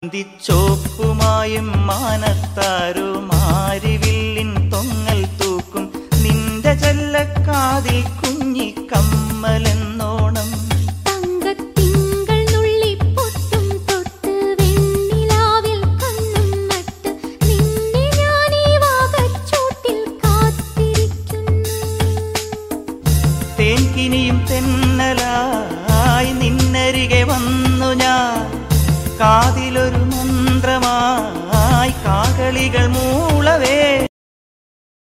ചോപ്പുമായും മാനത്താരോ മാരിവില്ലിൻ തൊങ്ങൽ തൂക്കും നിന്റെ ചെല്ലക്കാതിൽ കുഞ്ഞി കമ്മലെന്നോണം തങ്കത്തിങ്കൾ നുള്ളിപ്പൊട്ടും തൊട്ട് വെണ്ണിലാവിൽ കണ്ണും നട്ട് നിന്നെ ഞാൻ ഈ വാകച്ചൂട്ടിൽ കാത്തിരിക്കുന്നു തേൻകിനിയും തെന്നലായി നിന്നരികെ വന്നു ഞാൻ കാതിൽ